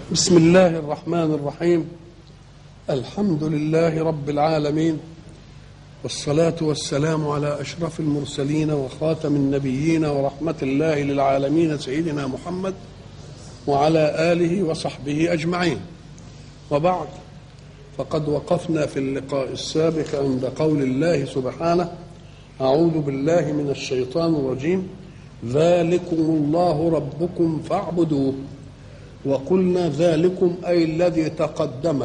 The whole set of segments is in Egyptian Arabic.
بسم الله الرحمن الرحيم الحمد لله رب العالمين والصلاة والسلام على أشرف المرسلين وخاتم النبيين ورحمة الله للعالمين سيدنا محمد وعلى آله وصحبه أجمعين وبعد فقد وقفنا في اللقاء السابق عند قول الله سبحانه أعوذ بالله من الشيطان الرجيم ذلكم الله ربكم فاعبدوه وقلنا ذلكم أي الذي تقدم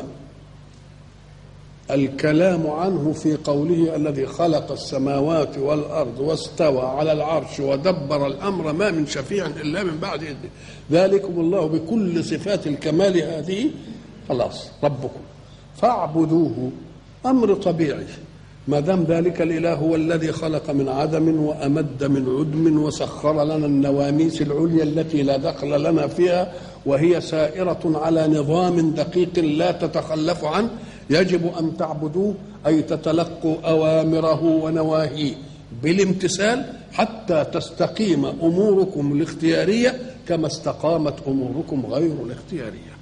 الكلام عنه في قوله الذي خلق السماوات والأرض واستوى على العرش ودبر الأمر ما من شفيع إلا من بعد إذنه ذلكم الله بكل صفات الكمال هذه خلاص ربكم فاعبدوه أمر طبيعي ما دام ذلك الاله هو الذي خلق من عدم وامد من عدم وسخر لنا النواميس العليا التي لا دخل لنا فيها وهي سائره على نظام دقيق لا تتخلف عنه يجب ان تعبدوه اي تتلقوا اوامره ونواهيه بالامتثال حتى تستقيم اموركم الاختياريه كما استقامت اموركم غير الاختياريه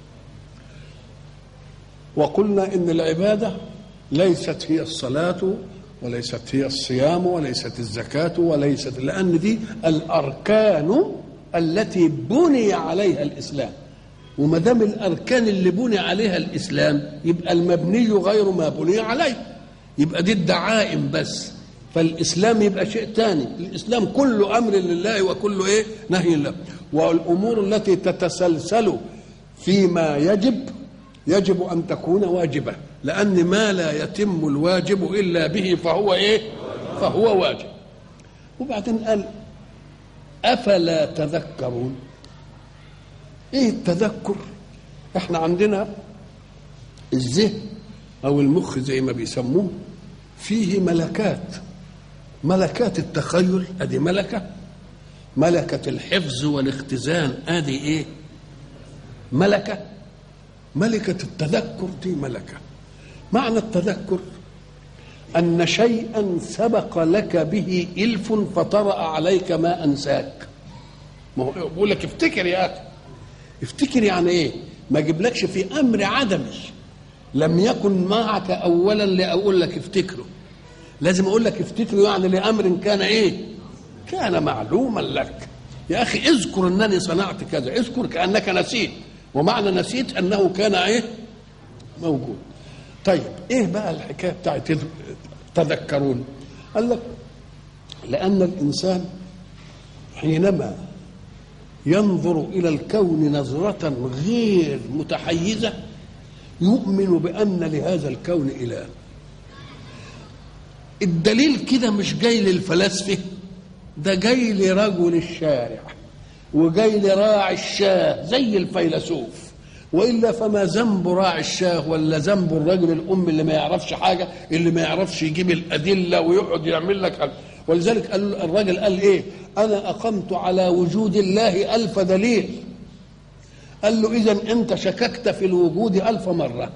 وقلنا ان العباده ليست هي الصلاة وليست هي الصيام وليست الزكاة وليست لأن دي الأركان التي بني عليها الإسلام وما دام الأركان اللي بني عليها الإسلام يبقى المبني غير ما بني عليه يبقى دي الدعائم بس فالإسلام يبقى شيء ثاني الإسلام كله أمر لله وكله إيه نهي الله والأمور التي تتسلسل فيما يجب يجب أن تكون واجبة لأن ما لا يتم الواجب إلا به فهو إيه فهو واجب وبعدين قال أفلا تذكرون إيه التذكر إحنا عندنا الذهن أو المخ زي ما بيسموه فيه ملكات ملكات التخيل ادي ملكه ملكه الحفظ والاختزان ادي ايه ملكه ملكه التذكر دي ملكه معنى التذكر أن شيئا سبق لك به إلف فطرأ عليك ما أنساك ما هو بقول لك افتكر يا أخي افتكر يعني إيه ما أجيبلكش في أمر عدمي لم يكن معك أولا لأقول لك افتكره لازم أقول لك افتكره يعني لأمر كان إيه كان معلوما لك يا أخي اذكر أنني صنعت كذا اذكر كأنك نسيت ومعنى نسيت أنه كان إيه موجود طيب ايه بقى الحكايه بتاعت تذكرون قال لك لان الانسان حينما ينظر الى الكون نظره غير متحيزه يؤمن بان لهذا الكون اله الدليل كده مش جاي للفلاسفه ده جاي لرجل الشارع وجاي لراعي الشاه زي الفيلسوف والا فما ذنب راعي الشاه ولا ذنب الرجل الام اللي ما يعرفش حاجه اللي ما يعرفش يجيب الادله ويقعد يعمل لك حاجة. ولذلك قال الراجل قال ايه انا اقمت على وجود الله الف دليل قال له اذا انت شككت في الوجود الف مره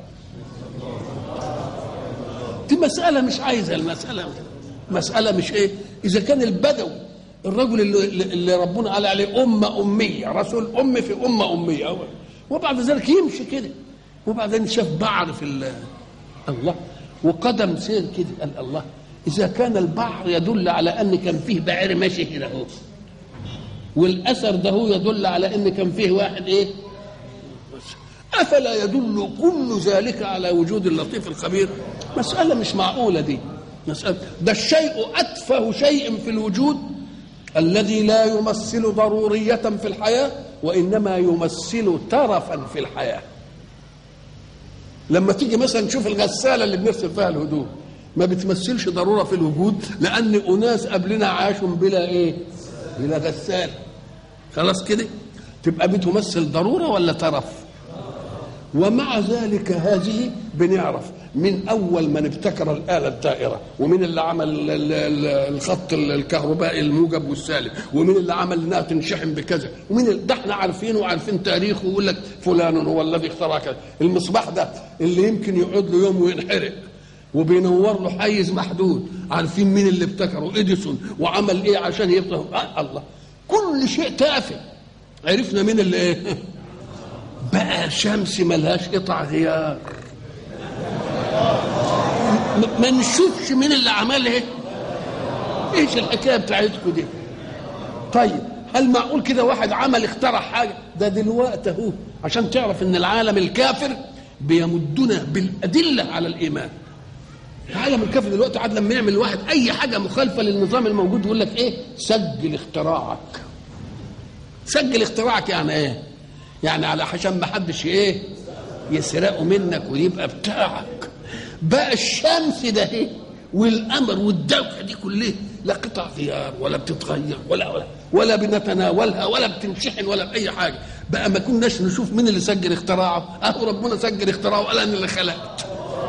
دي مساله مش عايزه المساله مساله مش ايه اذا كان البدوي الرجل اللي, اللي ربنا قال عليه امه اميه رسول ام في امه اميه أول. وبعد ذلك يمشي كده وبعدين شاف بعر في الله وقدم سير كده قال الله اذا كان البحر يدل على ان كان فيه بعير ماشي كده اهو والاثر ده هو يدل على ان كان فيه واحد ايه افلا يدل كل ذلك على وجود اللطيف الخبير مساله مش معقوله دي مساله ده الشيء اتفه شيء في الوجود الذي لا يمثل ضروريه في الحياه وانما يمثل ترفا في الحياه لما تيجي مثلا تشوف الغساله اللي بنغسل فيها الهدوم ما بتمثلش ضروره في الوجود لان اناس قبلنا عاشوا بلا ايه بلا غساله خلاص كده تبقى بتمثل ضروره ولا ترف ومع ذلك هذه بنعرف من اول من ابتكر الاله الدائره ومن اللي عمل الخط الكهربائي الموجب والسالب ومن اللي عمل انها تنشحن بكذا ومن ده احنا عارفينه وعارفين تاريخه ويقول لك فلان هو الذي اخترع كذا المصباح ده اللي يمكن يقعد له يوم وينحرق وبينور له حيز محدود عارفين مين اللي ابتكره اديسون وعمل ايه عشان يفتح آه الله كل شيء تافه عرفنا مين اللي ايه بقى شمس ملهاش قطع غيار م- ما نشوفش مين اللي عملها ايش الحكايه بتاعتكم دي طيب هل معقول كده واحد عمل اخترع حاجه ده دلوقتي اهو عشان تعرف ان العالم الكافر بيمدنا بالادله على الايمان العالم الكافر دلوقتي عاد لما يعمل واحد اي حاجه مخالفه للنظام الموجود يقول لك ايه سجل اختراعك سجل اختراعك يعني ايه يعني على عشان ما حدش ايه يسرقه منك ويبقى بتاعك بقى الشمس ده ايه والقمر والدوله دي كلها لا قطع غيار ولا بتتغير ولا ولا ولا بنتناولها ولا بتنشحن ولا باي حاجه بقى ما كناش نشوف مين اللي سجل اختراعه اهو ربنا سجل اختراعه وقال انا اللي خلقت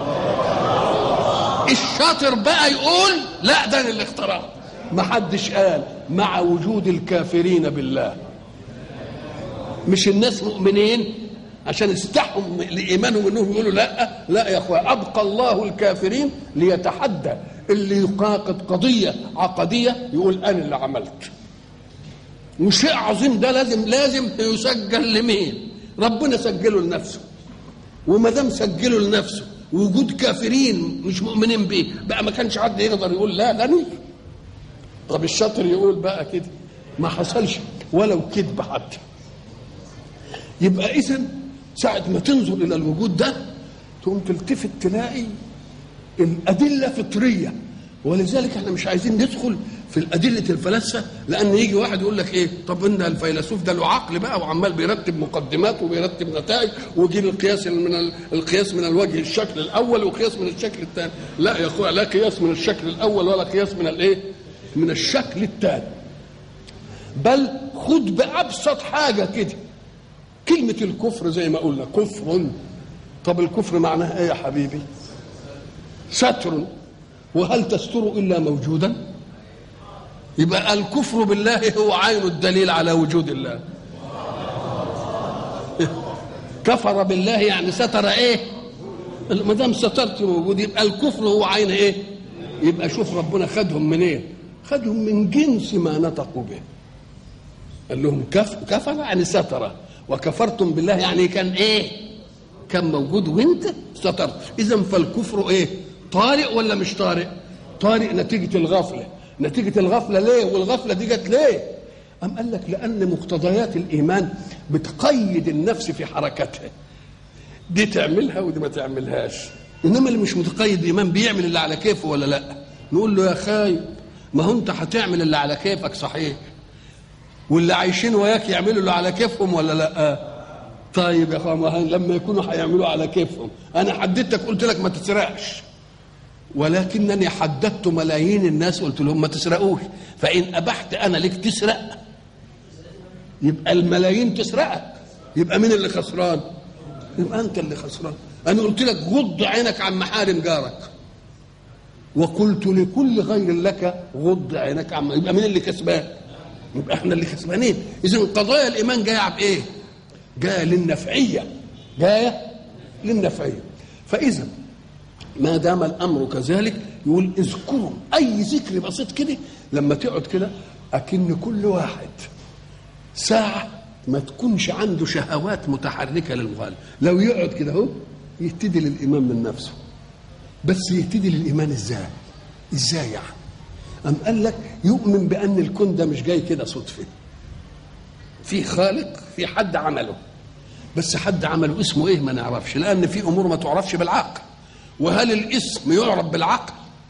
الشاطر بقى يقول لا ده أنا اللي اخترعه ما حدش قال مع وجود الكافرين بالله مش الناس مؤمنين عشان استحوا لايمانهم انهم يقولوا لا لا يا اخويا ابقى الله الكافرين ليتحدى اللي يناقض قضيه عقديه يقول انا اللي عملت وشيء عظيم ده لازم لازم يسجل لمين ربنا سجله لنفسه وما دام سجله لنفسه وجود كافرين مش مؤمنين بيه بقى ما كانش حد يقدر يقول لا ده أنا. طب الشاطر يقول بقى كده ما حصلش ولو كذب حتى يبقى اذا ساعة ما تنظر إلى الوجود ده تقوم تلتفت تلاقي الأدلة فطرية ولذلك احنا مش عايزين ندخل في الأدلة الفلاسفة لأن يجي واحد يقول لك إيه طب إن الفيلسوف ده له عقل بقى وعمال بيرتب مقدمات وبيرتب نتائج ويجيب القياس من ال- القياس من الوجه الشكل الأول وقياس من الشكل الثاني لا يا أخويا لا قياس من الشكل الأول ولا قياس من الإيه من الشكل الثاني بل خد بأبسط حاجة كده كلمة الكفر زي ما قلنا كفر طب الكفر معناه ايه يا حبيبي ستر وهل تستر الا موجودا يبقى الكفر بالله هو عين الدليل على وجود الله كفر بالله يعني ستر ايه ما دام سترت موجود يبقى الكفر هو عين ايه يبقى شوف ربنا خدهم منين إيه؟ خدهم من جنس ما نطقوا به قال لهم كف كفر يعني ستر وكفرتم بالله يعني كان ايه كان موجود وانت سترت اذا فالكفر ايه طارئ ولا مش طارئ طارئ نتيجه الغفله نتيجه الغفله ليه والغفله دي جت ليه أم قال لك لأن مقتضيات الإيمان بتقيد النفس في حركتها دي تعملها ودي ما تعملهاش إنما اللي مش متقيد الإيمان بيعمل اللي على كيفه ولا لا نقول له يا خايب ما هو أنت هتعمل اللي على كيفك صحيح واللي عايشين وياك يعملوا اللي على كيفهم ولا لا طيب يا اخوان لما يكونوا هيعملوا على كيفهم انا حددتك قلت لك ما تسرقش ولكنني حددت ملايين الناس قلت لهم ما تسرقوش فان ابحت انا لك تسرق يبقى الملايين تسرقك يبقى مين اللي خسران يبقى انت اللي خسران انا قلت لك غض عينك عن محارم جارك وقلت لكل غير لك غض عينك عن يبقى مين اللي كسبان يبقى احنا اللي كسبانين اذا قضايا الايمان جايه بايه جايه للنفعيه جايه للنفعيه فاذا ما دام الامر كذلك يقول اذكروا اي ذكر بسيط كده لما تقعد كده اكن كل واحد ساعه ما تكونش عنده شهوات متحركه للغالب لو يقعد كده اهو يهتدي للايمان من نفسه بس يهتدي للايمان ازاي ازاي يعني أم قال لك يؤمن بأن الكون ده مش جاي كده صدفة في خالق في حد عمله بس حد عمله اسمه ايه ما نعرفش لأن في أمور ما تعرفش بالعقل وهل الاسم يعرف بالعقل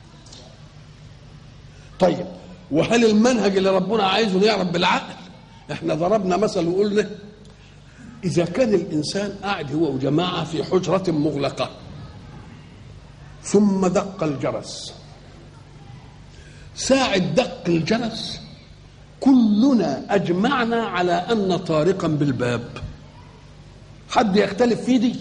طيب وهل المنهج اللي ربنا عايزه يعرف بالعقل احنا ضربنا مثل وقلنا إذا كان الإنسان قاعد هو وجماعة في حجرة مغلقة ثم دق الجرس ساعة دق الجرس كلنا أجمعنا على أن طارقا بالباب حد يختلف في دي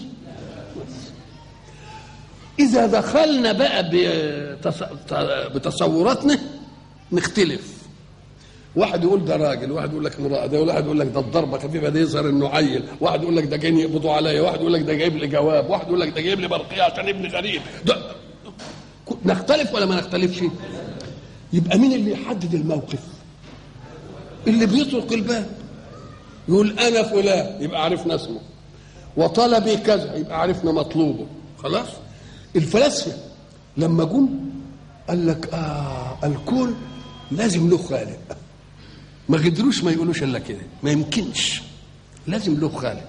إذا دخلنا بقى بتصوراتنا نختلف واحد يقول ده راجل واحد يقول لك امرأة ده واحد يقول لك ده الضربة خفيفة ده يظهر انه عيل واحد يقول لك ده جايين يقبضوا عليا واحد يقول لك ده جايب لي جواب واحد يقول لك ده جايب لي برقية عشان ابني غريب ده نختلف ولا ما نختلفش يبقى مين اللي يحدد الموقف اللي بيطرق الباب يقول انا فلان يبقى عرفنا اسمه وطلبي كذا يبقى عرفنا مطلوبه خلاص الفلاسفه لما جم قال لك اه الكون لازم له خالق ما قدروش ما يقولوش الا كده ما يمكنش لازم له خالق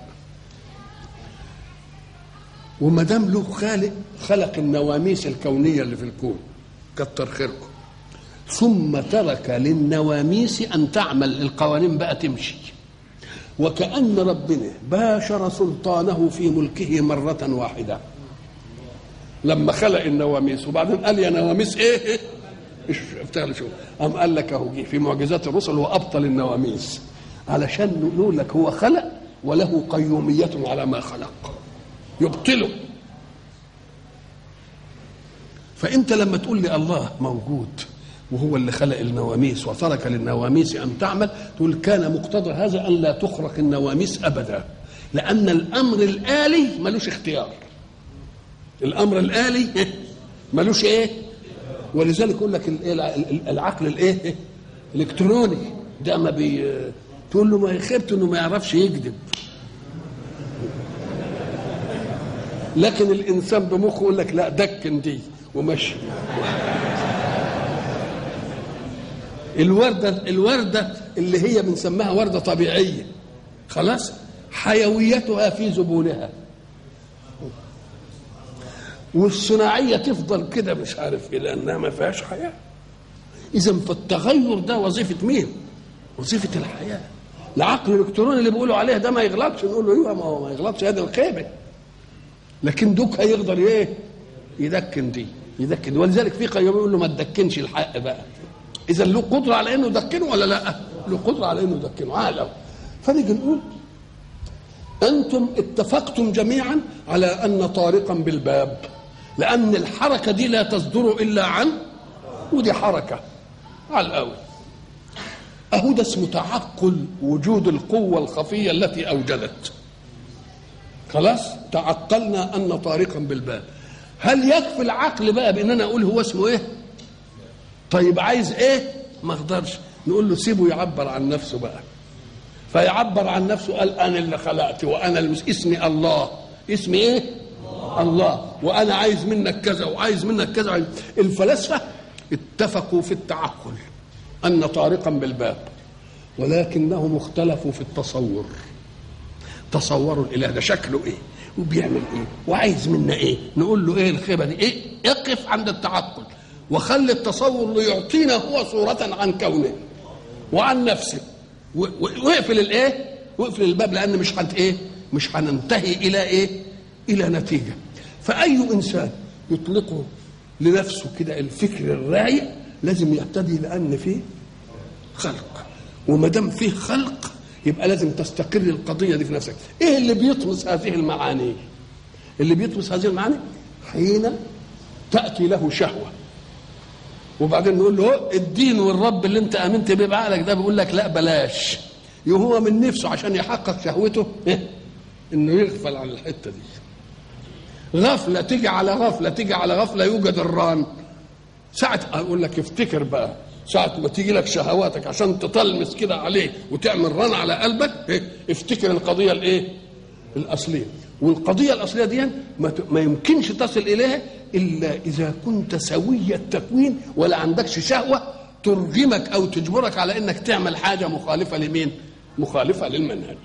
وما دام له خالق خلق النواميس الكونيه اللي في الكون كتر خيركم ثم ترك للنواميس ان تعمل القوانين بقى تمشي وكأن ربنا باشر سلطانه في ملكه مرة واحدة لما خلق النواميس وبعدين قال يا نواميس ايه ايه ايش افتغل شو قام قال لك اهو جه في معجزات الرسل هو ابطل النواميس علشان نقول لك هو خلق وله قيومية على ما خلق يبطله فانت لما تقول لي الله موجود وهو اللي خلق النواميس وترك للنواميس ان تعمل تقول كان مقتضى هذا ان لا تخرق النواميس ابدا لان الامر الالي ملوش اختيار الامر الالي ملوش ايه ولذلك يقول لك العقل الايه الالكتروني ده ما بي تقول له ما يخبت انه ما يعرفش يكذب لكن الانسان بمخه يقول لك لا دكن دي ومشي الورده الورده اللي هي بنسميها ورده طبيعيه خلاص حيويتها في زبونها والصناعيه تفضل كده مش عارف ايه لانها ما فيهاش حياه اذا فالتغير ده وظيفه مين وظيفه الحياه العقل الالكتروني اللي بيقولوا عليه ده ما يغلطش نقول له ايوه ما هو ما يغلطش هذا الخيبه لكن دوك هيقدر ايه يدكن دي يدكن دي. ولذلك في قيوم يقول له ما تدكنش الحق بقى اذا له قدره على انه يدكنه ولا لا له قدره على انه يدكنه عالم فنيجي نقول انتم اتفقتم جميعا على ان طارقا بالباب لان الحركه دي لا تصدر الا عن ودي حركه على الاول اهو ده اسمه تعقل وجود القوه الخفيه التي اوجدت خلاص تعقلنا ان طارقا بالباب هل يكفي العقل بقى بان انا اقول هو اسمه ايه طيب عايز ايه ما اقدرش نقول له سيبه يعبر عن نفسه بقى فيعبر عن نفسه قال انا اللي خلقت وانا المس... اسمي الله اسمي ايه الله وانا عايز منك كذا وعايز منك كذا الفلاسفه اتفقوا في التعقل ان طارقا بالباب ولكنهم اختلفوا في التصور تصوروا الاله ده شكله ايه وبيعمل ايه وعايز منا ايه نقول له ايه الخيبه دي ايه اقف عند التعقل وخلي التصور ليعطينا هو صورة عن كونه وعن نفسه واقفل الايه واقفل الباب لان مش هنت ايه مش هننتهي الى ايه الى نتيجه فاي انسان يطلقه لنفسه كده الفكر الرايق لازم يهتدي لان فيه خلق وما دام فيه خلق يبقى لازم تستقر القضيه دي في نفسك ايه اللي بيطمس هذه المعاني اللي بيطمس هذه المعاني حين تاتي له شهوه وبعدين نقول له الدين والرب اللي انت امنت بيه بعقلك ده بيقول لك لا بلاش هو من نفسه عشان يحقق شهوته إيه؟ انه يغفل عن الحته دي غفله تيجي على غفله تيجي على غفله يوجد الران ساعة اقول لك افتكر بقى ساعة ما تيجي لك شهواتك عشان تطلمس كده عليه وتعمل رن على قلبك إيه؟ افتكر القضية الايه؟ الأصلية والقضية الأصلية دي ما, ما يمكنش تصل إليها إلا إذا كنت سوي التكوين ولا عندكش شهوة ترغمك أو تجبرك على إنك تعمل حاجة مخالفة لمين؟ مخالفة للمنهج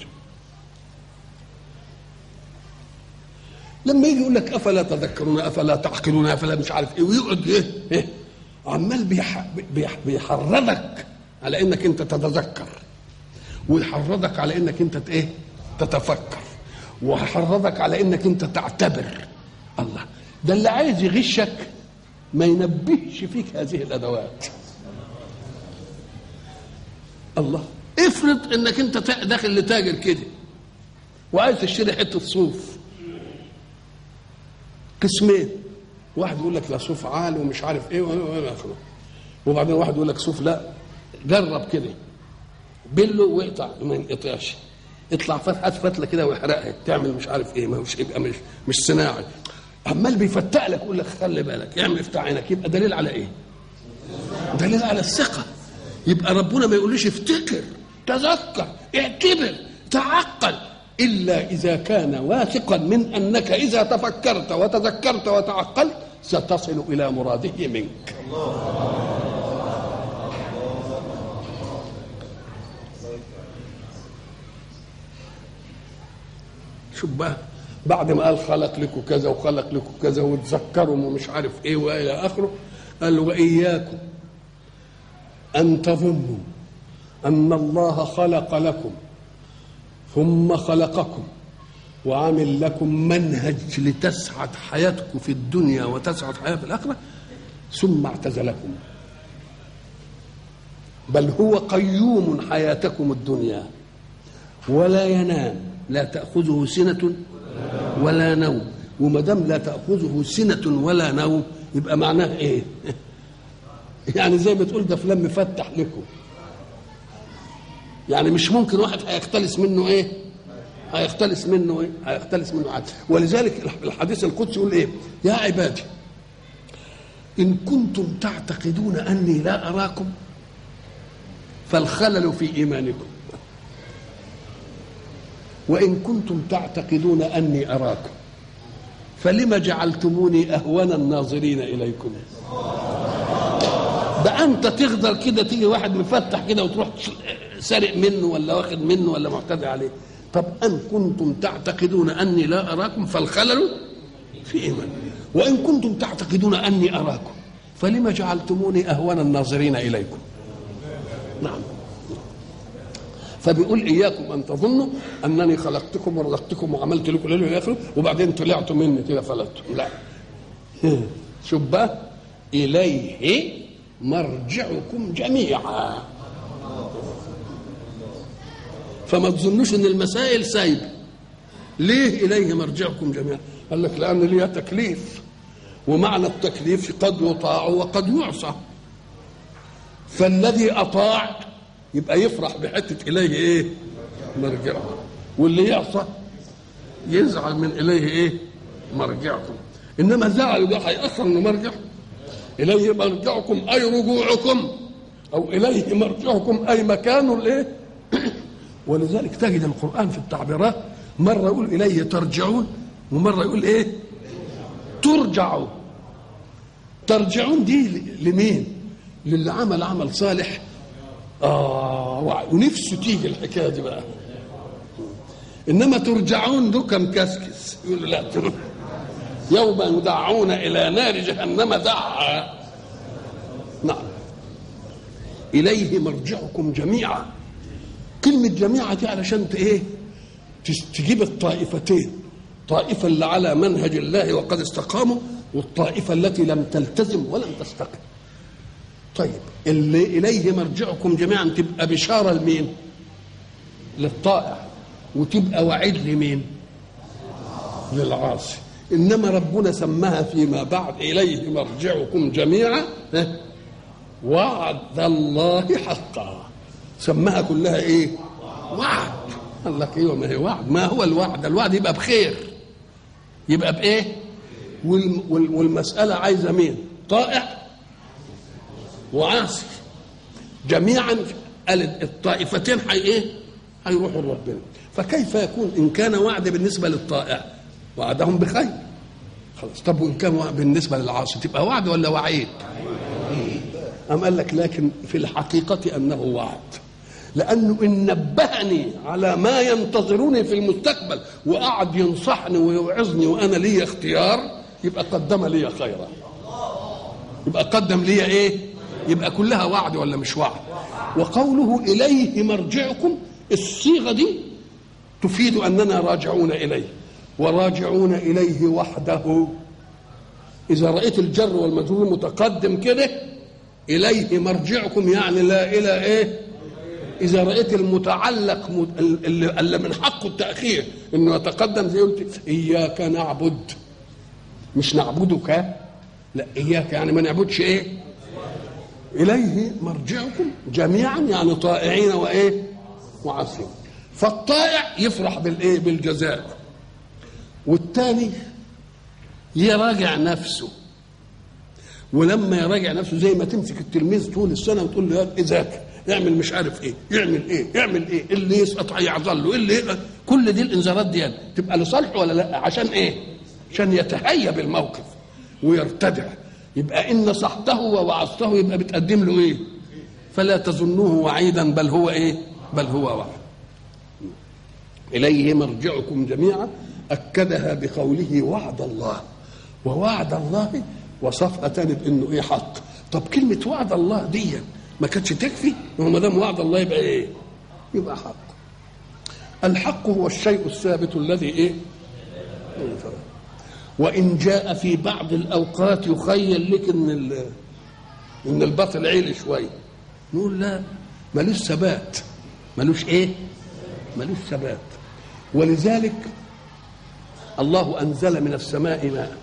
لما يجي يقول لك افلا تذكرون افلا تعقلون افلا مش عارف ايه ويقعد ايه, إيه؟ عمال بيح... بيح... بيحرضك على انك انت تتذكر ويحرضك على انك انت ايه تتفكر ويحرضك على انك انت تعتبر الله ده اللي عايز يغشك ما ينبهش فيك هذه الادوات الله افرض انك انت داخل لتاجر كده وعايز تشتري حته صوف قسمين واحد يقول لك لا صوف عالي ومش عارف ايه والى اخره وبعدين واحد يقول لك صوف لا جرب كده بله واقطع ما ينقطعش اطلع فتحه فتله كده واحرقها تعمل مش عارف ايه ما هوش يبقى مش مش صناعي عمال بيفتق لك يقول لك خلي بالك اعمل افتح عينك يبقى دليل على ايه؟ دليل على الثقه يبقى ربنا ما يقوليش افتكر تذكر اعتبر تعقل إلا إذا كان واثقا من أنك إذا تفكرت وتذكرت وتعقلت ستصل إلى مراده منك شوف بقى بعد ما قال خلق لكم كذا وخلق لكم كذا وتذكروا ومش عارف ايه والى اخره قال واياكم ان تظنوا ان الله خلق لكم ثم خلقكم وعمل لكم منهج لتسعد حياتكم في الدنيا وتسعد حياه في الاخره ثم اعتزلكم بل هو قيوم حياتكم الدنيا ولا ينام لا تاخذه سنه ولا نوم وما دام لا تاخذه سنه ولا نوم يبقى معناه ايه يعني زي ما تقول ده فلان مفتح لكم يعني مش ممكن واحد هيختلس منه ايه هيختلس منه ايه هيختلس منه عدل ولذلك الحديث القدسي يقول ايه يا عبادي ان كنتم تعتقدون اني لا اراكم فالخلل في ايمانكم وان كنتم تعتقدون اني اراكم فلم جعلتموني اهون الناظرين اليكم ده انت تقدر كده تيجي واحد مفتح كده وتروح سارق منه ولا واخد منه ولا معتدي عليه طب ان كنتم تعتقدون اني لا اراكم فالخلل في ايمان وان كنتم تعتقدون اني اراكم فلم جعلتموني اهون الناظرين اليكم نعم فبيقول اياكم ان تظنوا انني خلقتكم ورزقتكم وعملت لكم ليل والى اخره وبعدين طلعتوا مني كده فلتوا لا شوف بقى اليه مرجعكم جميعا فما تظنوش ان المسائل سايبه ليه اليه مرجعكم جميعا قال لك لان ليها تكليف ومعنى التكليف قد يطاع وقد يعصى فالذي اطاع يبقى يفرح بحته اليه ايه مرجعه واللي يعصى يزعل من اليه ايه مرجعكم انما زعل ده هيأثر انه مرجع اليه مرجعكم اي رجوعكم او اليه مرجعكم اي مكان الايه ولذلك تجد القران في التعبيرات مره يقول اليه ترجعون ومره يقول ايه ترجعوا ترجعون دي لمين للي عمل عمل صالح اه ونفسه تيجي الحكايه دي بقى انما ترجعون دول كم كسكس يقول لا يوم يدعون الى نار جهنم دعا نعم اليه مرجعكم جميعا كلمه جميعا دي علشان ايه تجيب الطائفتين طائفه اللي على منهج الله وقد استقاموا والطائفه التي لم تلتزم ولم تستقم طيب اللي اليه مرجعكم جميعا تبقى بشاره لمين للطائع وتبقى وعيد لمين للعاصي انما ربنا سماها فيما بعد اليه مرجعكم جميعا وعد الله حقا سماها كلها ايه وعد قال لك ايوه ما هي وعد ما هو الوعد الوعد يبقى بخير يبقى بايه والمساله عايزه مين طائع وعاصي جميعا الطائفتين حي ايه هيروحوا لربنا فكيف يكون ان كان وعد بالنسبه للطائع وعدهم بخير خلاص طب وان كان بالنسبه للعاصي تبقى وعد ولا وعيد أم قال لك لكن في الحقيقة أنه وعد لأنه إن نبهني على ما ينتظروني في المستقبل وقعد ينصحني ويوعظني وأنا لي اختيار يبقى قدم لي خيرا يبقى قدم لي إيه يبقى كلها وعد ولا مش وعد وقوله إليه مرجعكم الصيغة دي تفيد أننا راجعون إليه وراجعون إليه وحده إذا رأيت الجر والمجرور متقدم كده إليه مرجعكم يعني لا إلى إيه إذا رأيت المتعلق اللي, اللي من حقه التأخير إنه يتقدم زي قلت إياك نعبد مش نعبدك لا إياك يعني ما نعبدش إيه إليه مرجعكم جميعا يعني طائعين وإيه وعاصين فالطائع يفرح بالإيه بالجزاء والثاني يراجع نفسه ولما يراجع نفسه زي ما تمسك التلميذ طول السنه وتقول له يا ذاكر يعمل مش عارف ايه يعمل ايه يعمل ايه اللي يسقط هيعضل له اللي يقع. كل دي الانذارات دي تبقى لصالحه ولا لا عشان ايه عشان يتهيأ بالموقف ويرتدع يبقى ان نصحته ووعظته يبقى بتقدم له ايه فلا تظنوه وعيدا بل هو ايه بل هو وعد اليه مرجعكم جميعا اكدها بقوله وعد الله ووعد الله وصفها تاني بانه ايه حق طب كلمه وعد الله دي ما كانتش تكفي هو ما دام وعد الله يبقى ايه يبقى حق الحق هو الشيء الثابت الذي ايه وان جاء في بعض الاوقات يخيل لك ان ال- ان الباطل عيل شويه نقول لا ملوش ثبات ملوش ايه ملوش ثبات ولذلك الله انزل من السماء ماء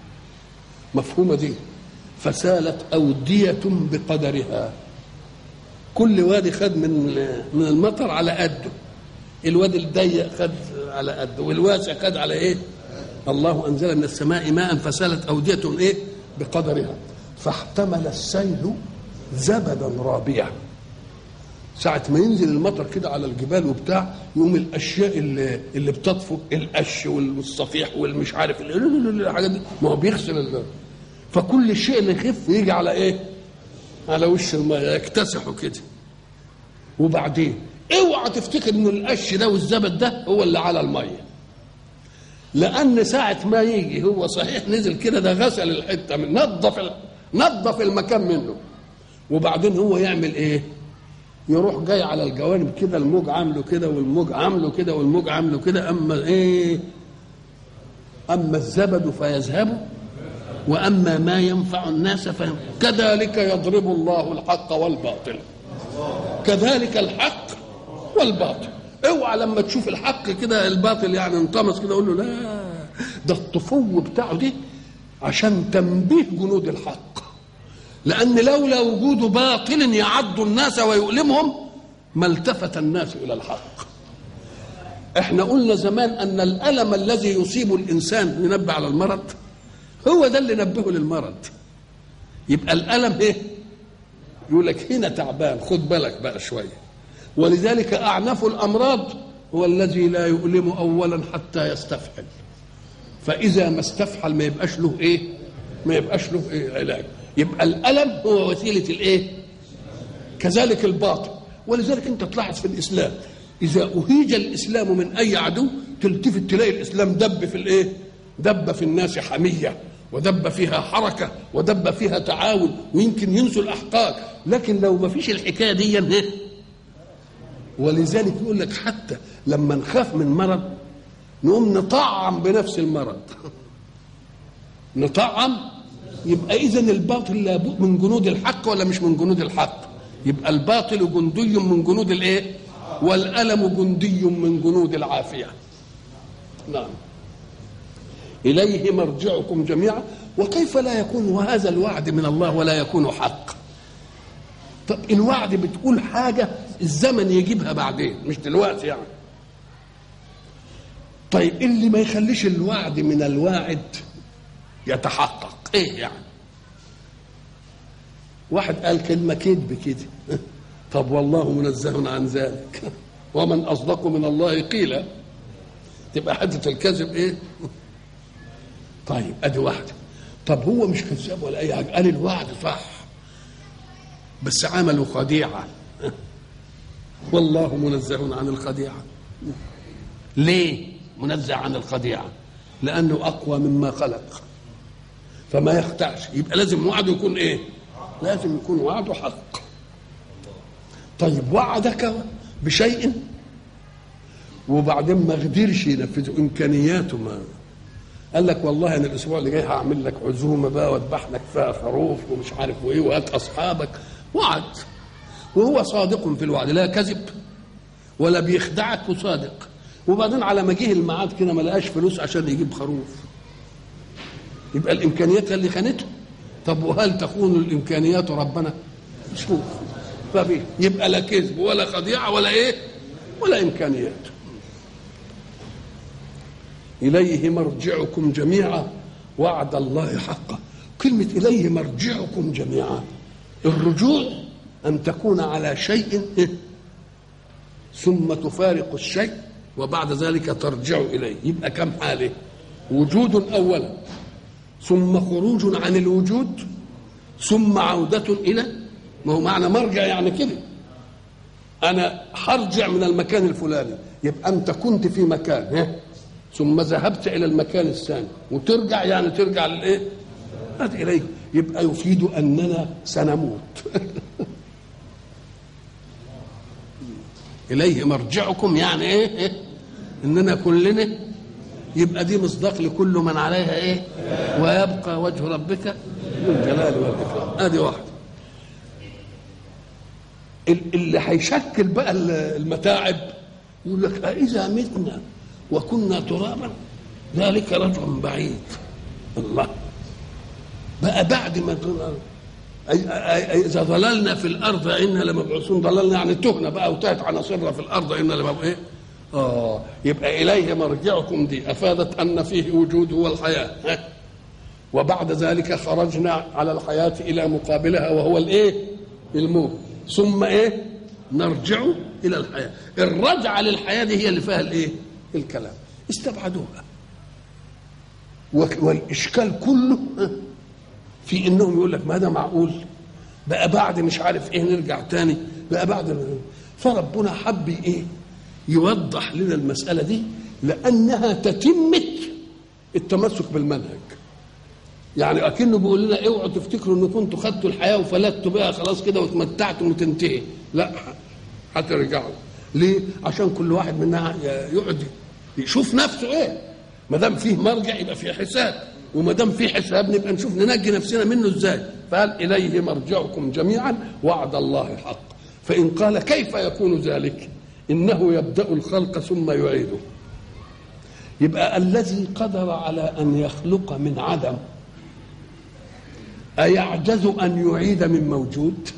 مفهومه دي فسالت اوديه بقدرها كل وادي خد من من المطر على قده الوادي الضيق خد على قده والواسع خد على ايه الله انزل من السماء ماء فسالت اوديه ايه بقدرها فاحتمل السيل زبدا رابيا ساعة ما ينزل المطر كده على الجبال وبتاع يقوم الأشياء اللي, اللي بتطفو القش والصفيح والمش عارف ال- ال- ال- الحاجات دي ما هو بيغسل ال- فكل الشيء اللي يخف يجي على إيه؟ على وش المية يكتسحوا كده وبعدين اوعى تفتكر ان القش ده والزبد ده هو اللي على الميه لان ساعه ما يجي هو صحيح نزل كده ده غسل الحته من نظف ال- نظف المكان منه وبعدين هو يعمل ايه يروح جاي على الجوانب كده الموج عامله كده والموج عامله كده والموج عامله كده اما ايه اما الزبد فيذهب واما ما ينفع الناس فهم كذلك يضرب الله الحق والباطل كذلك الحق والباطل اوعى لما تشوف الحق كده الباطل يعني انطمس كده قول له لا ده الطفو بتاعه دي عشان تنبيه جنود الحق لان لولا وجود باطل يعض الناس ويؤلمهم ما التفت الناس الى الحق احنا قلنا زمان ان الالم الذي يصيب الانسان ينبه على المرض هو ده اللي نبهه للمرض يبقى الالم ايه يقول لك هنا تعبان خد بالك بقى شويه ولذلك اعنف الامراض هو الذي لا يؤلم اولا حتى يستفحل فاذا ما استفحل ما يبقاش له ايه ما يبقاش له ايه علاج يبقى الالم هو وسيله الايه كذلك الباطل ولذلك انت تلاحظ في الاسلام اذا اهيج الاسلام من اي عدو تلتفت تلاقي الاسلام دب في الايه دب في الناس حميه ودب فيها حركه ودب فيها تعاون ويمكن ينسوا الاحقاد لكن لو ما فيش الحكايه دي إيه؟ ولذلك يقول لك حتى لما نخاف من مرض نقوم نطعم بنفس المرض نطعم يبقى اذا الباطل لابد من جنود الحق ولا مش من جنود الحق يبقى الباطل جندي من جنود الايه والالم جندي من جنود العافيه نعم اليه مرجعكم جميعا وكيف لا يكون هذا الوعد من الله ولا يكون حق طب الوعد بتقول حاجه الزمن يجيبها بعدين مش دلوقتي يعني طيب اللي ما يخليش الوعد من الواعد يتحقق ايه يعني واحد قال كلمه كذب كده طب والله منزه عن ذلك ومن اصدق من الله قيلا تبقى حدة الكذب ايه طيب ادي واحده طب هو مش كذاب ولا اي حاجه قال الوعد صح بس عملوا خديعه والله منزه عن الخديعه ليه منزه عن الخديعه لانه اقوى مما خلق فما يخدعش يبقى لازم وعده يكون ايه لازم يكون وعده حق طيب وعدك بشيء وبعدين ما قدرش ينفذه امكانياته ما قال لك والله انا الاسبوع اللي جاي هعمل لك عزومه بقى واذبح لك فيها خروف ومش عارف وايه وهات اصحابك وعد وهو صادق في الوعد لا كذب ولا بيخدعك وصادق وبعدين على ما جه الميعاد كده ما لقاش فلوس عشان يجيب خروف يبقى الامكانيات هي اللي خانته طب وهل تخون الامكانيات ربنا شوف فبيه يبقى لا كذب ولا خديعه ولا ايه ولا امكانيات اليه مرجعكم جميعا وعد الله حقا كلمه اليه مرجعكم جميعا الرجوع ان تكون على شيء ثم تفارق الشيء وبعد ذلك ترجع اليه يبقى كم حاله وجود اولا ثم خروج عن الوجود ثم عودة إلى ما هو معنى مرجع يعني كده أنا هرجع من المكان الفلاني يبقى أنت كنت في مكان ها ثم ذهبت إلى المكان الثاني وترجع يعني ترجع للإيه؟ هذا إليه يبقى يفيد أننا سنموت إليه مرجعكم يعني إيه؟ إيه؟ إننا كلنا يبقى دي مصداق لكل من عليها ايه ويبقى وجه ربك ذو الجلال والاكرام ادي واحده اللي هيشكل بقى المتاعب يقول لك أإذا متنا وكنا ترابا ذلك رجع بعيد الله بقى بعد ما إذا ضللنا في الأرض إنا لمبعوثون ضللنا يعني تهنا بقى وتهت عناصرنا في الأرض إنا لمبعوثون إيه؟ آه يبقى إليه مرجعكم دي أفادت أن فيه وجود هو الحياة ها؟ وبعد ذلك خرجنا على الحياة إلى مقابلها وهو الإيه الموت ثم إيه نرجع إلى الحياة الرجعة للحياة دي هي اللي فيها الإيه الكلام استبعدوها والإشكال كله في إنهم يقول لك ما ده معقول بقى بعد مش عارف إيه نرجع تاني بقى بعد فربنا حب إيه يوضح لنا المسألة دي لأنها تتمة التمسك بالمنهج يعني أكنه بيقول لنا اوعوا تفتكروا ان كنتوا خدتوا الحياة وفلتوا بها خلاص كده وتمتعتم وتنتهي لا هترجعوا ليه؟ عشان كل واحد منا يقعد يشوف نفسه ايه ما دام فيه مرجع يبقى فيه حساب وما دام فيه حساب نبقى نشوف ننجي نفسنا منه ازاي فقال اليه مرجعكم جميعا وعد الله حق فان قال كيف يكون ذلك انه يبدا الخلق ثم يعيده يبقى الذي قدر على ان يخلق من عدم ايعجز ان يعيد من موجود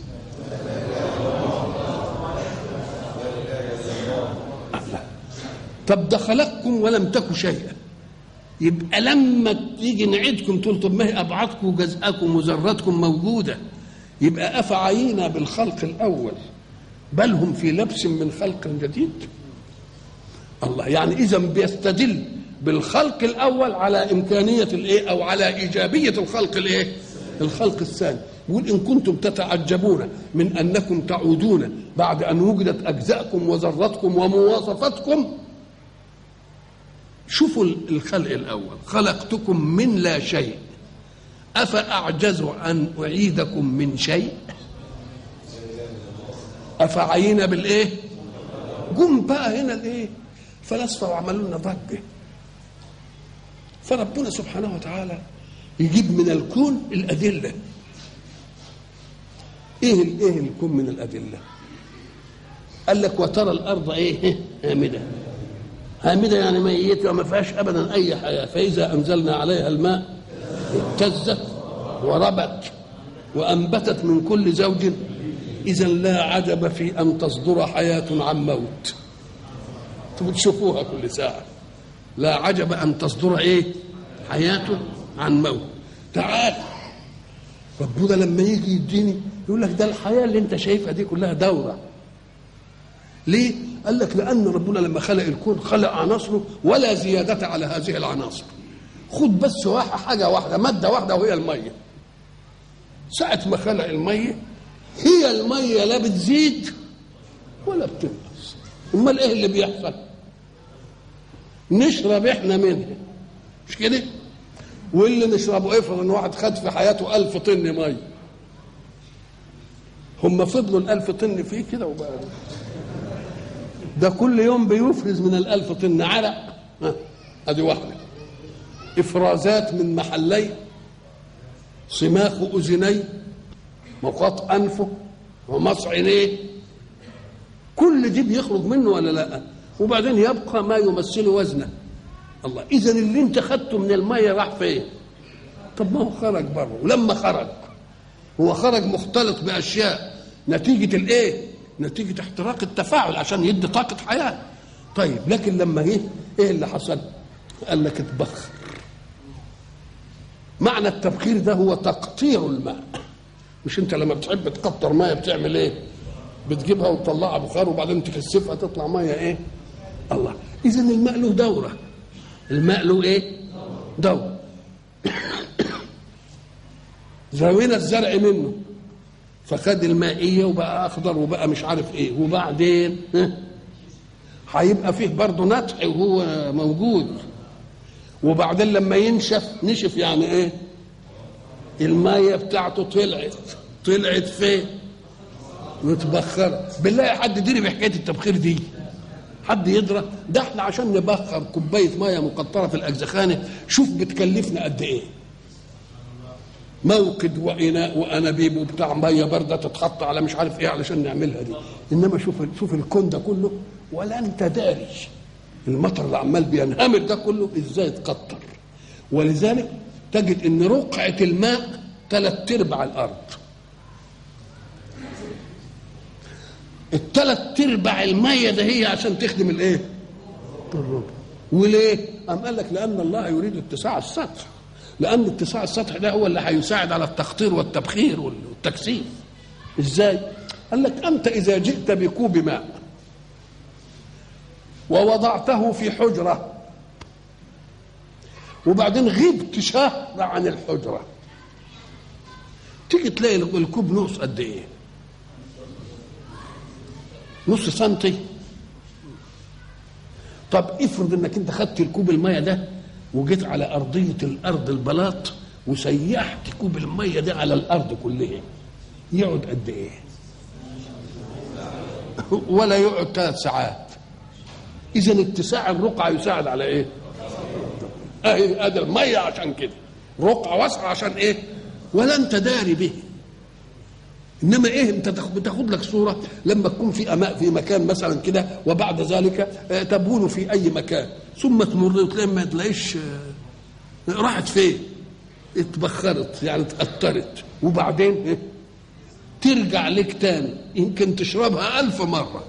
طب ده خلقكم ولم تكن شيئا يبقى لما تيجي نعيدكم تقول طب ما هي ابعادكم وجزءكم وذراتكم موجوده يبقى افعينا بالخلق الاول بل هم في لبس من خلق جديد الله يعني اذا بيستدل بالخلق الاول على امكانيه الايه او على ايجابيه الخلق الايه الخلق الثاني يقول ان كنتم تتعجبون من انكم تعودون بعد ان وجدت اجزاءكم وذراتكم ومواصفاتكم شوفوا الخلق الاول خلقتكم من لا شيء افاعجز ان اعيدكم من شيء افعينا بالايه جم بقى هنا الايه فلاسفه وعملوا لنا ضجه فربنا سبحانه وتعالى يجيب من الكون الادله ايه الايه الكون من الادله قال لك وترى الارض ايه هامده هامده يعني ميته وما فيهاش ابدا اي حياه فاذا انزلنا عليها الماء اهتزت وربت وانبتت من كل زوج اذا لا عجب في ان تصدر حياه عن موت بتشوفوها كل ساعه لا عجب ان تصدر ايه حياه عن موت تعال ربنا لما يجي يديني يقول لك ده الحياه اللي انت شايفها دي كلها دوره ليه؟ قال لك لأن ربنا لما خلق الكون خلق عناصره ولا زيادة على هذه العناصر. خد بس واحد حاجة واحدة مادة واحدة وهي المية. ساعة ما خلق المية هي المية لا بتزيد ولا بتنقص. أمال إيه اللي بيحصل؟ نشرب إحنا منها. مش كده؟ واللي نشربه افرض إن واحد خد في حياته ألف طن مية. هم فضلوا الألف طن فيه كده وبقى ده كل يوم بيفرز من الألف طن عرق ادي واحده افرازات من محلي صماخ اذني مقاط انفه ومص عينيه كل دي بيخرج منه ولا لا وبعدين يبقى ما يمثل وزنه الله اذا اللي انت خدته من الميه راح فين طب ما هو خرج بره ولما خرج هو خرج مختلط باشياء نتيجه الايه نتيجة احتراق التفاعل عشان يدي طاقة حياة طيب لكن لما ايه ايه اللي حصل قال لك اتبخر معنى التبخير ده هو تقطير الماء مش انت لما بتحب تكتر ميه بتعمل ايه بتجيبها وتطلعها بخار وبعدين تكثفها تطلع ميه ايه الله اذا الماء له دوره الماء له ايه دوره زاوينا الزرع منه فخد المائية وبقى أخضر وبقى مش عارف إيه وبعدين ها؟ هيبقى فيه برضه نتح وهو موجود وبعدين لما ينشف نشف يعني إيه المية بتاعته طلعت طلعت فين متبخرة بالله حد يدري بحكاية التبخير دي حد يدرى ده احنا عشان نبخر كوباية مية مقطرة في الأجزخانة شوف بتكلفنا قد إيه موقد واناء وانابيب وبتاع ميه بارده تتحط على مش عارف ايه علشان نعملها دي انما شوف شوف الكون ده كله ولا انت داري المطر اللي عمال بينهمر ده كله ازاي اتقطر ولذلك تجد ان رقعه الماء ثلاث ارباع الارض الثلاث ارباع الميه ده هي عشان تخدم الايه الربع وليه قام قال لك لان الله يريد اتساع السطح لان اتساع السطح ده هو اللي هيساعد على التخطير والتبخير والتكثيف ازاي قال لك انت اذا جئت بكوب ماء ووضعته في حجره وبعدين غبت شهر عن الحجره تيجي تلاقي الكوب نص قد ايه نص سنتي طب افرض انك انت خدت الكوب الميه ده وجيت على ارضيه الارض البلاط وسيحت كوب الميه ده على الارض كلها يقعد قد ايه ولا يقعد ثلاث ساعات اذا اتساع الرقعه يساعد على ايه اهي ادي الميه عشان كده رقعه واسعه عشان ايه ولا انت داري به انما ايه انت بتاخد لك صوره لما تكون في أماء في مكان مثلا كده وبعد ذلك تبول في اي مكان ثم تمر وتلاقي ما تلاقيش راحت فين اتبخرت يعني اتأثرت وبعدين إيه؟ ترجع لك تاني يمكن تشربها ألف مرة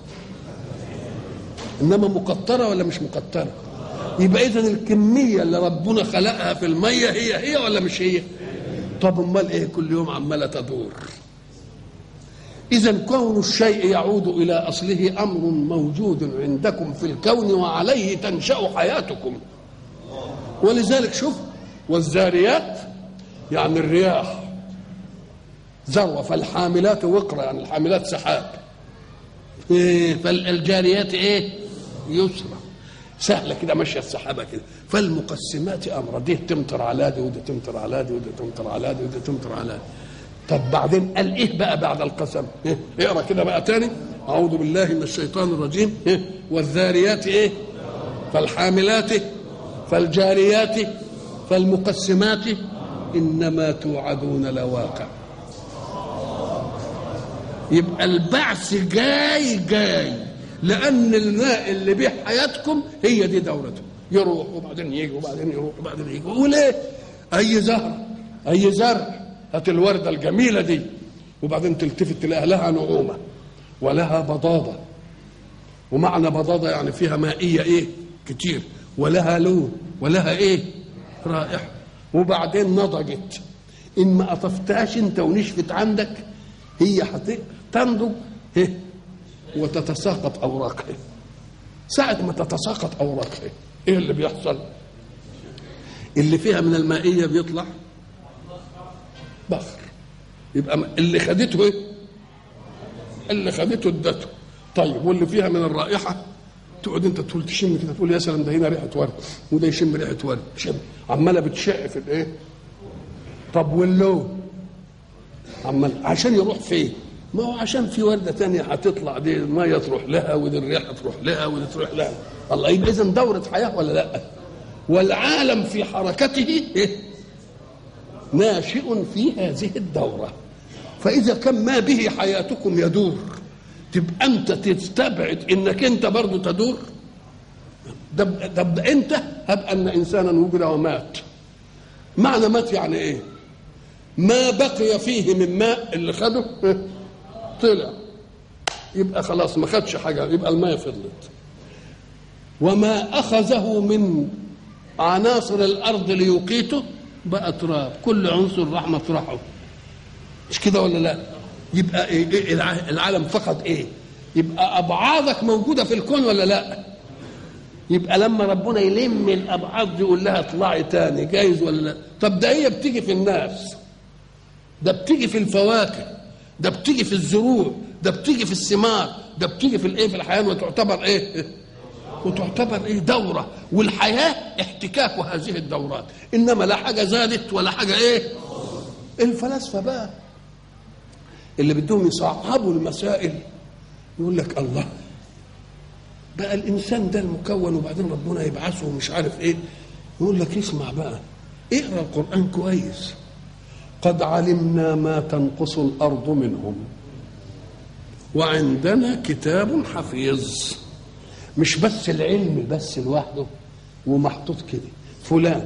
إنما مقطرة ولا مش مقطرة يبقى إذا الكمية اللي ربنا خلقها في المية هي هي ولا مش هي طب أمال إيه كل يوم عمالة تدور إذا كون الشيء يعود إلى أصله أمر موجود عندكم في الكون وعليه تنشأ حياتكم ولذلك شوف والزاريات يعني الرياح ذروة فالحاملات وقرة يعني الحاملات سحاب إيه فالجاريات إيه يسرى سهلة كده ماشية السحابة كده فالمقسمات أمر دي تمطر على دي ودي تمطر على دي ودي تمطر على دي ودي تمطر على دي طب بعدين قال ايه بقى بعد القسم إيه؟ اقرا كده بقى تاني اعوذ بالله من الشيطان الرجيم إيه؟ والذاريات ايه فالحاملات فالجاريات فالمقسمات انما توعدون لواقع يبقى البعث جاي جاي لان الماء اللي به حياتكم هي دي دورته يروح وبعدين يجي وبعدين يروح وبعدين يجي وليه اي زهر اي زرع هات الوردة الجميلة دي وبعدين تلتفت تلاقي لها نعومة ولها بضاضة ومعنى بضاضة يعني فيها مائية ايه كتير ولها لون ولها ايه رائحة وبعدين نضجت ان ما قطفتهاش انت ونشفت عندك هي تنضج إيه؟ وتتساقط اوراقها ساعة ما تتساقط اوراقها ايه اللي بيحصل اللي فيها من المائية بيطلع بخر يبقى اللي خدته ايه اللي خدته ادته طيب واللي فيها من الرائحه تقعد انت تقول تشم كده تقول يا سلام ده هنا ريحه ورد وده يشم ريحه ورد شم عماله بتشع في الايه طب واللون عمال عشان يروح فين ما هو عشان في ورده تانية هتطلع دي الميه تروح لها ودي الريحه تروح لها ودي تروح لها الله يبقى اذا دوره حياه ولا لا والعالم في حركته إيه؟ ناشئ في هذه الدورة فإذا كان ما به حياتكم يدور تبقى أنت تستبعد إنك أنت برضو تدور دب, دب أنت هب أن إنسانا وجد ومات معنى مات يعني إيه ما بقي فيه من ماء اللي خده طلع يبقى خلاص ما خدش حاجة يبقى الماء فضلت وما أخذه من عناصر الأرض ليقيته بقى تراب كل عنصر راح مطرحه مش كده ولا لا يبقى إيه إيه الع- العالم فقط ايه يبقى ابعاضك موجوده في الكون ولا لا يبقى لما ربنا يلم الابعاد دي يقول لها اطلعي تاني جايز ولا لا طب ده هي بتيجي في الناس ده بتيجي في الفواكه ده بتيجي في الزروع ده بتيجي في الثمار ده بتيجي في الايه في الحياه وتعتبر ايه وتعتبر ايه دوره والحياه احتكاك هذه الدورات انما لا حاجه زادت ولا حاجه ايه الفلاسفه بقى اللي بدهم يصعبوا المسائل يقول لك الله بقى الانسان ده المكون وبعدين ربنا يبعثه ومش عارف ايه يقول لك اسمع بقى اقرا القران كويس قد علمنا ما تنقص الارض منهم وعندنا كتاب حفيظ مش بس العلم بس لوحده ومحطوط كده فلان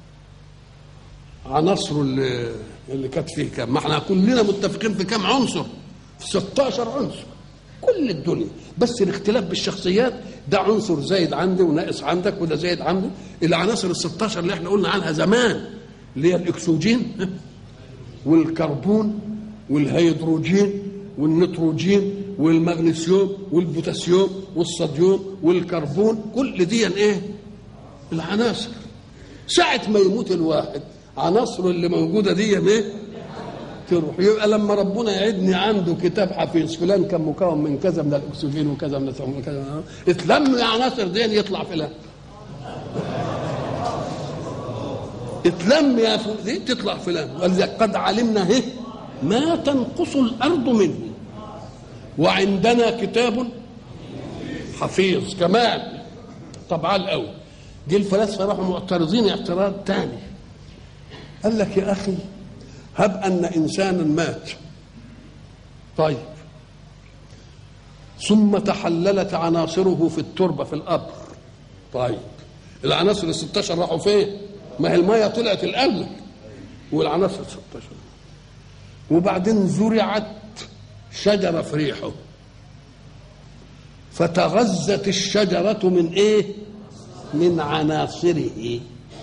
عناصره اللي اللي كانت فيه كام ما احنا كلنا متفقين في كام عنصر في 16 عنصر كل الدنيا بس الاختلاف بالشخصيات ده عنصر زايد عندي وناقص عندك وده زايد عندي العناصر ال 16 اللي احنا قلنا عنها زمان اللي هي الاكسجين والكربون والهيدروجين والنيتروجين والمغنيسيوم والبوتاسيوم والصوديوم والكربون كل دي ايه العناصر ساعة ما يموت الواحد عناصره اللي موجودة دي ايه تروح يبقى لما ربنا يعدني عنده كتاب حفيظ فلان كان مكون من كذا من الاكسجين وكذا من الثمن وكذا اتلم العناصر دي يطلع فلان اتلم يا فلان دي تطلع فلان ولذلك قد علمنا ايه ما تنقص الارض منه وعندنا كتاب حفيظ كمان طبعا الاول دي الفلاسفه راحوا معترضين اعتراض تاني قال لك يا اخي هب ان انسانا مات طيب ثم تحللت عناصره في التربه في القبر طيب العناصر ال 16 راحوا فين؟ ما هي الميه طلعت الاول والعناصر 16 وبعدين زرعت شجره في ريحه فتغذت الشجره من ايه؟ من عناصره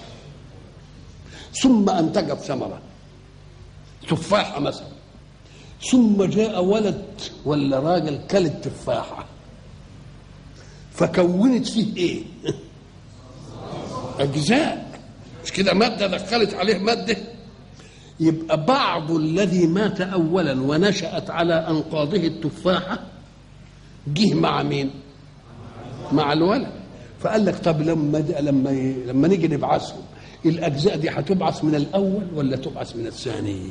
ثم انتجت ثمره تفاحه مثلا ثم جاء ولد ولا راجل كل التفاحه فكونت فيه ايه اجزاء مش كده ماده دخلت عليه ماده يبقى بعض الذي مات اولا ونشات على انقاضه التفاحه جه مع مين مع الولد فقال لك طب لما لما لما نيجي نبعثهم الاجزاء دي هتبعث من الاول ولا تبعث من الثاني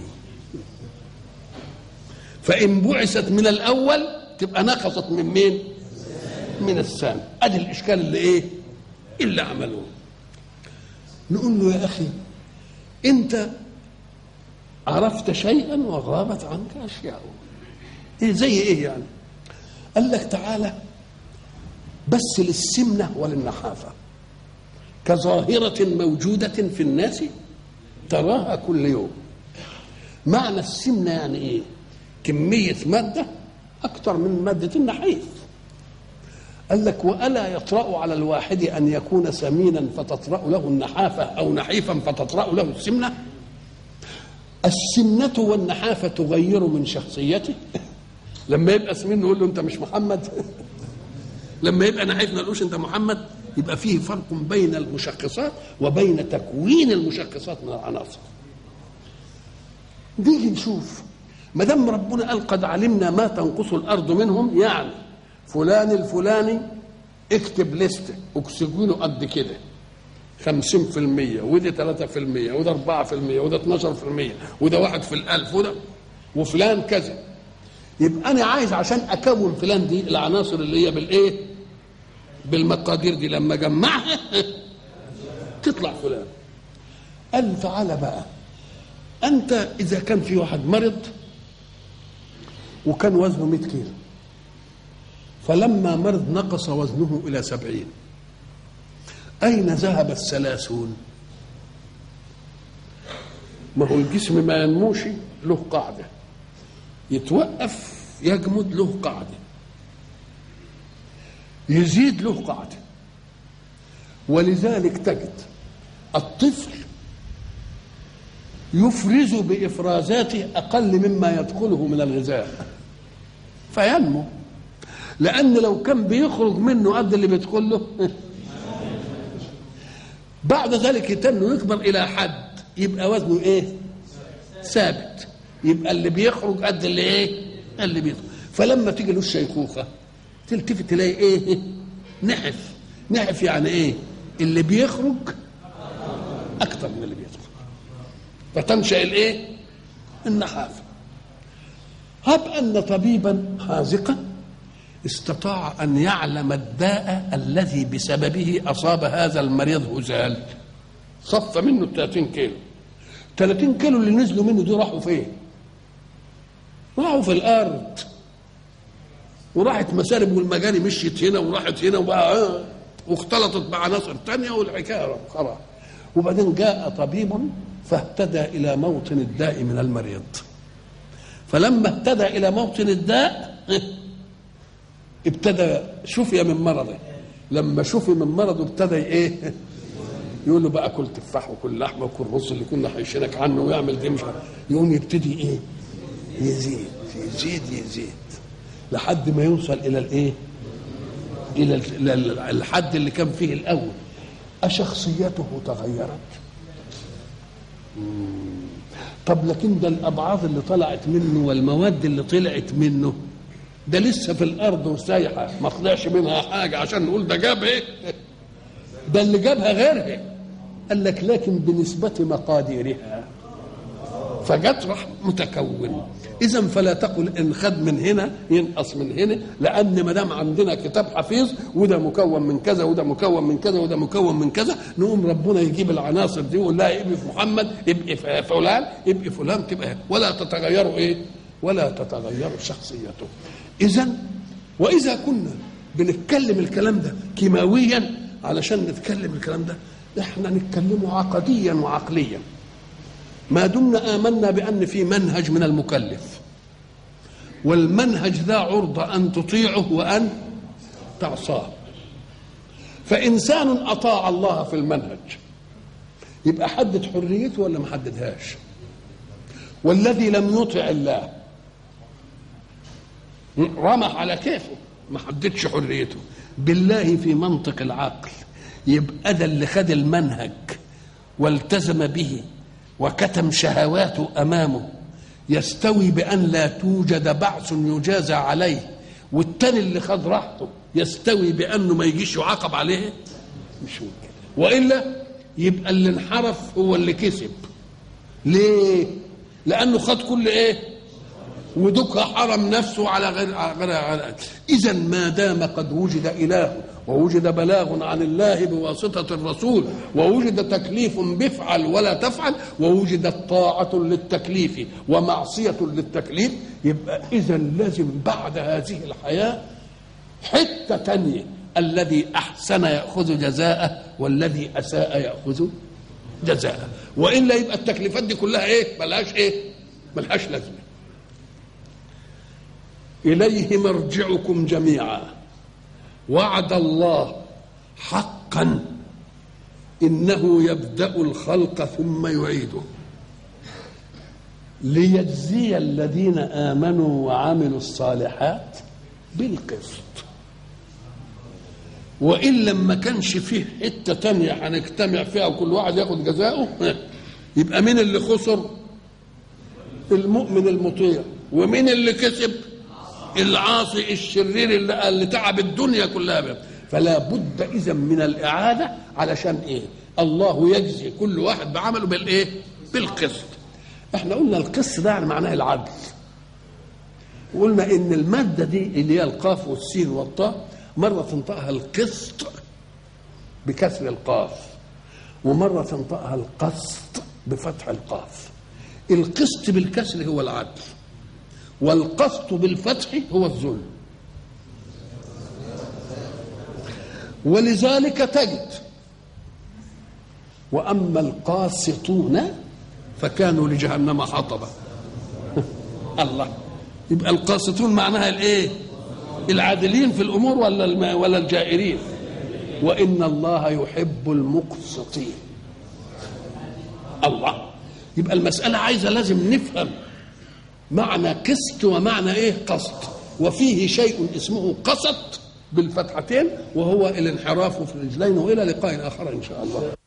فان بعثت من الاول تبقى نقصت من مين من الثاني ادي الاشكال اللي ايه اللي عملوه نقول له يا اخي انت عرفت شيئا وغابت عنك اشياء ايه زي ايه يعني قال لك تعالى بس للسمنه وللنحافه كظاهرة موجودة في الناس تراها كل يوم معنى السمنة يعني ايه كمية مادة أكثر من مادة النحيف قال لك وألا يطرأ على الواحد أن يكون سمينا فتطرأ له النحافة أو نحيفا فتطرأ له السمنة السمنة والنحافة تغير من شخصيته لما يبقى سمين نقول له أنت مش محمد لما يبقى نحيف ما نقولوش أنت محمد يبقى فيه فرق بين المشخصات وبين تكوين المشخصات من العناصر نيجي نشوف ما دام ربنا قال قد علمنا ما تنقص الارض منهم يعني فلان الفلاني اكتب لستة اكسجينه قد كده 50% ودي 3% وده 4% وده 12% وده واحد في الألف وده وفلان كذا يبقى أنا عايز عشان أكون فلان دي العناصر اللي هي بالإيه؟ بالمقادير دي لما جمعها تطلع فلان قال تعالى بقى انت اذا كان في واحد مرض وكان وزنه 100 كيلو فلما مرض نقص وزنه الى سبعين اين ذهب الثلاثون ما هو الجسم ما ينموش له قاعده يتوقف يجمد له قاعده يزيد له قاعده ولذلك تجد الطفل يفرز بإفرازاته أقل مما يدخله من الغذاء فينمو لأن لو كان بيخرج منه قد اللي بيدخل له بعد ذلك يتنه يكبر إلى حد يبقى وزنه إيه؟ ثابت يبقى اللي بيخرج قد اللي إيه؟ اللي بيدخل فلما تيجي له الشيخوخة تلتفت تلاقي إيه؟ نحف نحف يعني إيه؟ اللي بيخرج أكثر من اللي بيدخل فتنشأ الإيه؟ النحافة هب أن طبيبا حاذقا استطاع أن يعلم الداء الذي بسببه أصاب هذا المريض هزال صف منه 30 كيلو 30 كيلو اللي نزلوا منه دول راحوا فين؟ راحوا في الأرض وراحت مسارب والمجاري مشيت هنا وراحت هنا وبقى آه واختلطت بعناصر تانية والحكاية خلاص وبعدين جاء طبيب فاهتدى إلى موطن الداء من المريض فلما اهتدى إلى موطن الداء ابتدى شفي من مرضه لما شفي من مرضه ابتدى ايه يقول له بقى كل تفاح وكل لحمه وكل رز اللي كنا حيشينك عنه ويعمل دي مش عارف. يقوم يبتدي ايه يزيد يزيد يزيد لحد ما يوصل الى الايه الى ال- إلى الحد اللي كان فيه الاول أشخصيته تغيرت مم. طب لكن ده الأبعاض اللي طلعت منه والمواد اللي طلعت منه ده لسه في الأرض وسايحة ما طلعش منها حاجة عشان نقول ده جاب إيه ده اللي جابها غيرها قال لك لكن بنسبة مقاديرها فجت راح متكون اذا فلا تقل ان خد من هنا ينقص من هنا لان ما دام عندنا كتاب حفيظ وده مكون من كذا وده مكون من كذا وده مكون من كذا نقوم ربنا يجيب العناصر دي ويقول لها ابقي في محمد ابقي في فلان ابقي فلان تبقى ولا تتغير ايه ولا تتغير شخصيته اذا واذا كنا بنتكلم الكلام ده كيماويا علشان نتكلم الكلام ده احنا نتكلمه عقديا وعقليا ما دمنا آمنا بأن في منهج من المكلف والمنهج ذا عرضة أن تطيعه وأن تعصاه فإنسان أطاع الله في المنهج يبقى حدد حريته ولا ما حددهاش والذي لم يطع الله رمح على كيفه ما حددش حريته بالله في منطق العقل يبقى ده اللي خد المنهج والتزم به وكتم شهواته امامه يستوي بان لا توجد بعث يجازى عليه والتاني اللي خد راحته يستوي بانه ما يجيش يعاقب عليه مش ممكن والا يبقى اللي انحرف هو اللي كسب ليه لانه خد كل ايه ودك حرم نفسه على غير على غير اذا ما دام قد وجد اله ووجد بلاغ عن الله بواسطة الرسول ووجد تكليف بفعل ولا تفعل ووجدت طاعة للتكليف ومعصية للتكليف يبقى إذا لازم بعد هذه الحياة حتة تانية الذي أحسن يأخذ جزاءه والذي أساء يأخذ جزاءه وإلا يبقى التكليفات دي كلها إيه ملهاش إيه ملهاش لازمة إليه مرجعكم جميعا وعد الله حقا انه يبدا الخلق ثم يعيده ليجزي الذين امنوا وعملوا الصالحات بالقسط وان لما كانش فيه حته تانية هنجتمع فيها وكل واحد ياخد جزاؤه يبقى مين اللي خسر المؤمن المطيع ومين اللي كسب العاصي الشرير اللي, اللي تعب الدنيا كلها بيه. فلا بد اذا من الاعاده علشان ايه الله يجزي كل واحد بعمله بالايه بالقسط احنا قلنا القسط ده يعني معناه العدل وقلنا ان الماده دي اللي هي القاف والسين والطاء مره تنطقها القسط بكسر القاف ومره تنطقها القسط بفتح القاف القسط بالكسر هو العدل والقسط بالفتح هو الظلم ولذلك تجد واما القاسطون فكانوا لجهنم حطبا الله يبقى القاسطون معناها الايه العادلين في الامور ولا الم... ولا الجائرين وان الله يحب المقسطين الله يبقى المسألة عايزة لازم نفهم معنى قسط ومعنى ايه قسط وفيه شيء اسمه قسط بالفتحتين وهو الانحراف في الرجلين والى لقاء اخر ان شاء الله